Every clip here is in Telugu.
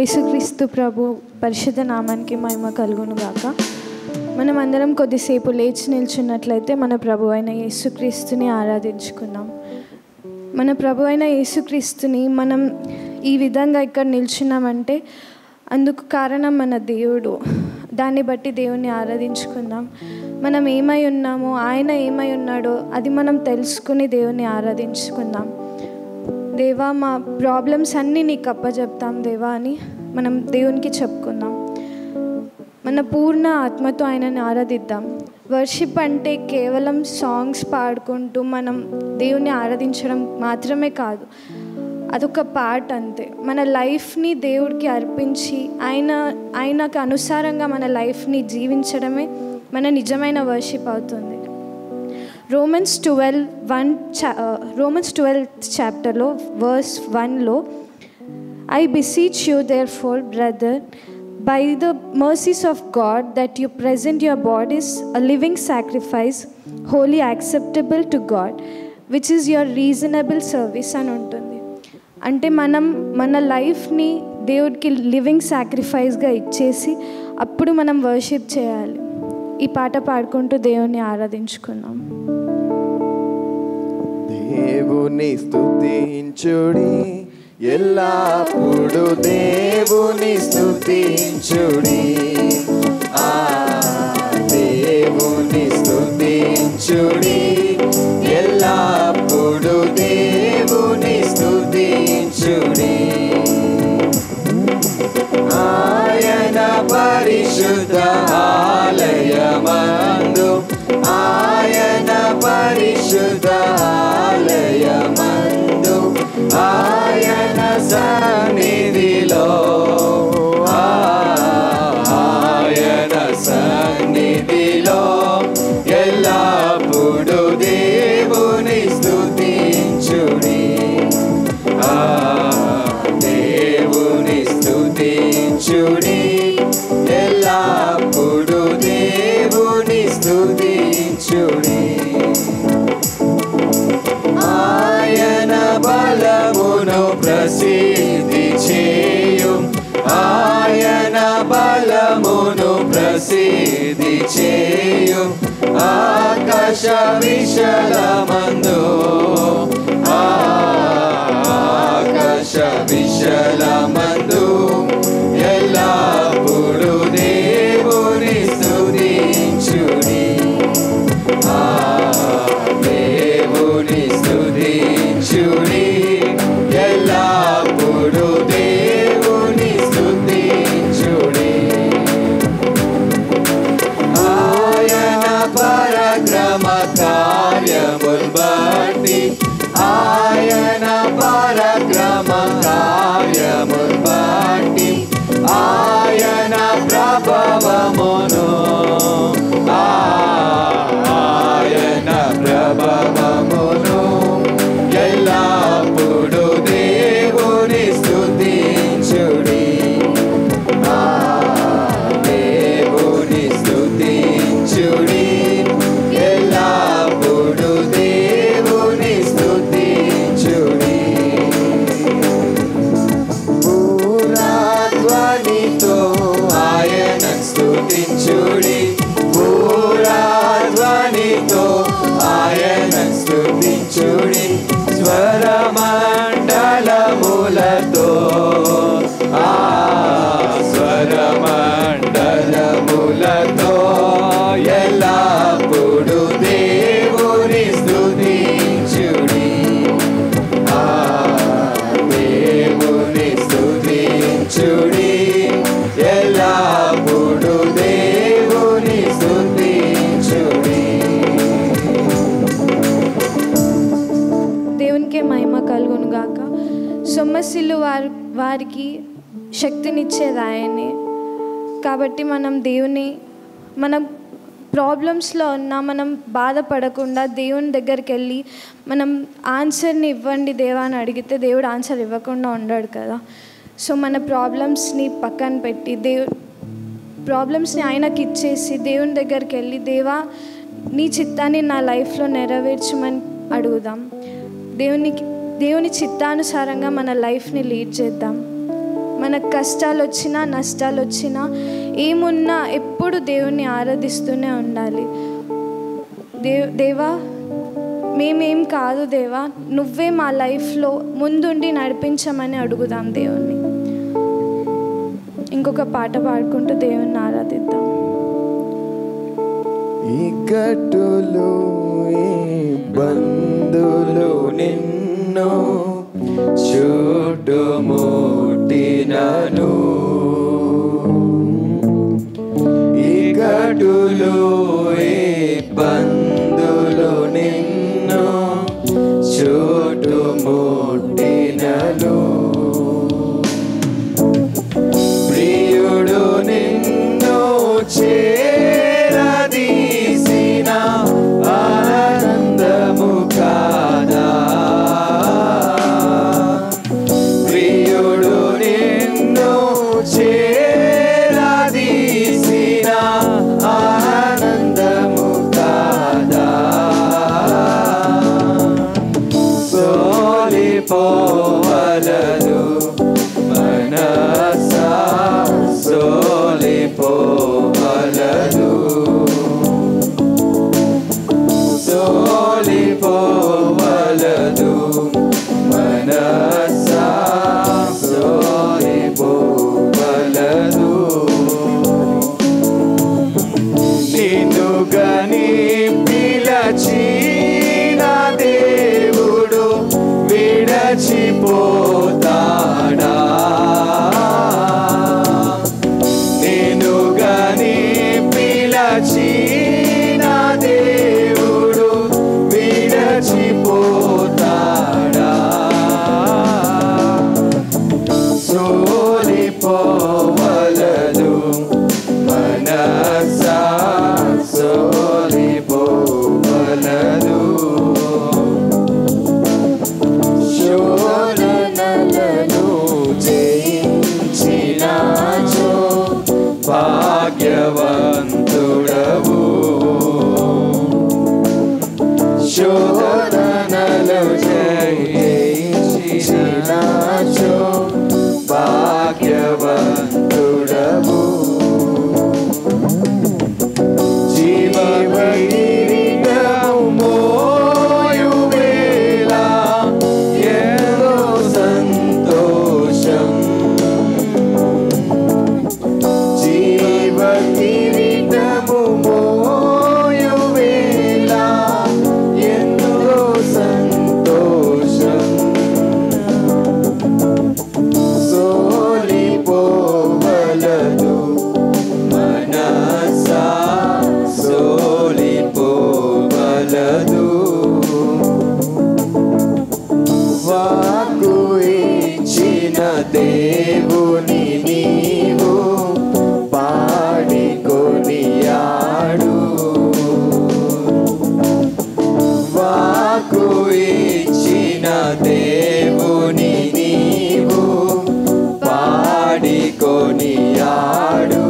యేసుక్రీస్తు ప్రభు పరిశుద్ధ నామానికి మహిమ కలుగును గాక మనం అందరం కొద్దిసేపు లేచి నిల్చున్నట్లయితే మన ప్రభు అయిన యేసుక్రీస్తుని ఆరాధించుకుందాం మన ప్రభు అయిన యేసుక్రీస్తుని మనం ఈ విధంగా ఇక్కడ నిల్చున్నామంటే అందుకు కారణం మన దేవుడు దాన్ని బట్టి దేవుణ్ణి ఆరాధించుకుందాం మనం ఏమై ఉన్నామో ఆయన ఏమై ఉన్నాడో అది మనం తెలుసుకుని దేవుణ్ణి ఆరాధించుకుందాం దేవా మా ప్రాబ్లమ్స్ అన్నీ నీకు అప్పచెప్తాం దేవా అని మనం దేవునికి చెప్పుకుందాం మన పూర్ణ ఆత్మతో ఆయనని ఆరాధిద్దాం వర్షిప్ అంటే కేవలం సాంగ్స్ పాడుకుంటూ మనం దేవుని ఆరాధించడం మాత్రమే కాదు అదొక పార్ట్ అంతే మన లైఫ్ని దేవుడికి అర్పించి ఆయన ఆయనకు అనుసారంగా మన లైఫ్ని జీవించడమే మన నిజమైన వర్షిప్ అవుతుంది రోమన్స్ ట్వెల్వ్ వన్ చా రోమన్స్ ట్వెల్వ్ చాప్టర్లో వర్స్ వన్లో I beseech you therefore brother by the mercies of God that you present your bodies a living sacrifice holy acceptable to God which is your reasonable service అని ఉంటుంది అంటే మనం మన లైఫ్ని దేవుడికి లివింగ్ సాక్రిఫైస్గా ఇచ్చేసి అప్పుడు మనం వర్షిప్ చేయాలి ఈ పాట పాడుకుంటూ దేవుణ్ణి ఆరాధించుకుందాం దేవుని స్తుతించుడి ఎల్లప్పుడు దేవుని స్తుతించుడి ఆ దేవుని స్తుతించుడి ఎల్లప్పుడు దేవుని స్తుతించుడి ఆయన పరిశుద్ధ ఆలయమందు ఆయన పరిశుద్ధ ఆలయమందు ఆయన సన్నిధిలో ఆ, ఆయన సన్నిధిలో ఎల్లప్పుడు దేవుని స్తుతించుడి ఆ దేవుని స్తుతించుడి ఎల్లప్పుడు దేవుని స్తుతించుడి ఆయన బలమును ప్రసిద్ధి చేయు ఆయన బలమును ప్రసిద్ధి చేయు ఆకాశ విశలమందు ఆకాశ విశలమందు ఎల్లప్పుడు దేవుని స్తుతించుడి ఆ దేవుని స్తుతించుడి ఎల్లప్పుడు దేవుని స్తుతించుడి ఆయన పరక్రమ కార్యముల్ బట్టి ఆయన పరక్రమ కార్యముల్ బట్టి ఆయన ప్రభావమును ఆ, ఆయన ప్రభావమును ఎల్లప్పుడు దేవుని స్తుతించుడి ఆ, దేవుని స్తుతించుడి ఎల్లప్పుడు దేవుని స్తుతించుడి పూరాధ్వనితో ఆయన స్తుతించుడి పూరాధ్వనితో ఆయన స్తుతించుడి స్వరమండలములతో ఆ స్వరమండలములతో ఎల్లప్పుడు దేవుని స్తుతించుడి ఆ దేవుని స్తుతించుడి ఎల్లప్పుడు దేవుని స్తుతించుడి దేవునికే మహిమ కలుగును గాక సొమ్మసిల్లు వారి వారికి శక్తినిచ్చేది ఆయనే కాబట్టి మనం దేవుని మనం ప్రాబ్లమ్స్లో ఉన్నా మనం బాధపడకుండా దేవుని దగ్గరికి వెళ్ళి మనం ఆన్సర్ని ఇవ్వండి దేవా అని అడిగితే దేవుడు ఆన్సర్ ఇవ్వకుండా ఉండడు కదా సో మన ప్రాబ్లమ్స్ని పక్కన పెట్టి దేవు ప్రాబ్లమ్స్ని ఆయనకి ఇచ్చేసి దేవుని దగ్గరికి వెళ్ళి దేవా నీ చిత్తాన్ని నా లైఫ్లో నెరవేర్చమని అడుగుదాం దేవునికి దేవుని చిత్తానుసారంగా మన లైఫ్ని లీడ్ చేద్దాం మనకు కష్టాలు వచ్చినా నష్టాలు వచ్చినా ఏమున్నా ఎప్పుడు దేవుణ్ణి ఆరాధిస్తూనే ఉండాలి దేవ్ దేవా మేమేం కాదు దేవా నువ్వే మా లైఫ్లో ముందుండి నడిపించమని అడుగుదాం దేవుణ్ణి ఇంకొక పాట పాడుకుంటూ దేవుణ్ణి ఆరాధిద్దాం ఈ గట్టులు ఈ బంధులు నిన్ను చుట్టుముట్టినను ఈ గట్టులు ఈ బంధులు నిన్ను చుట్టుముట్టినను ప్రియుడు నిన్ను చేరదీసిన ఆనందము కాదా ప్రియుడు నిన్ను చేరదీసిన ఆనందము కాదా సోలిపోవలదు మనసా సోలిపోవలదు సోలిపోవలదు మనసా సోలిపోవలదు నిన్ను గని పిలచిన దేవుడు విడచిపోతాడా నిన్ను గని పిలచిన దేవుడు విడచిపోతాడా సోలిపోవలదు మనసా సోలిపోవలదు శోధనలను జయించినాచో భాగ్యవంతుడవు శోధనలు జయించినాచో భాగ్యవంతుడవు జీవకిరీటము మోయువేళ ఎంతో సంతోషం జీవకిరీటము మోయువేళ ఎంతో సంతోషం సోలిపోవలదు మనసా సోలిపోవలదు వాకు ఇచ్చిన దేవుని నీవు పాడికొని ఆడు వాకు ఇచ్చిన దేవుని నీవు పాడికొని ఆడు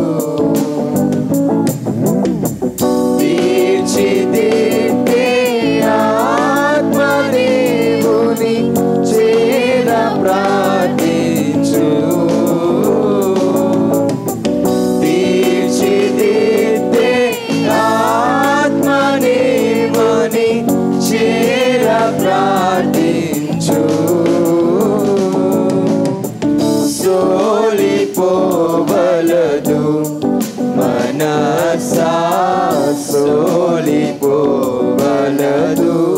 తీర్చిదిద్దే ఆత్మదేవుని చేర ప్రార్థించు తీర్చిదిద్దే ఆత్మదేవుని చేర ప్రార్థించు సోలిపోవలదు మనసా సోలిపోవలదు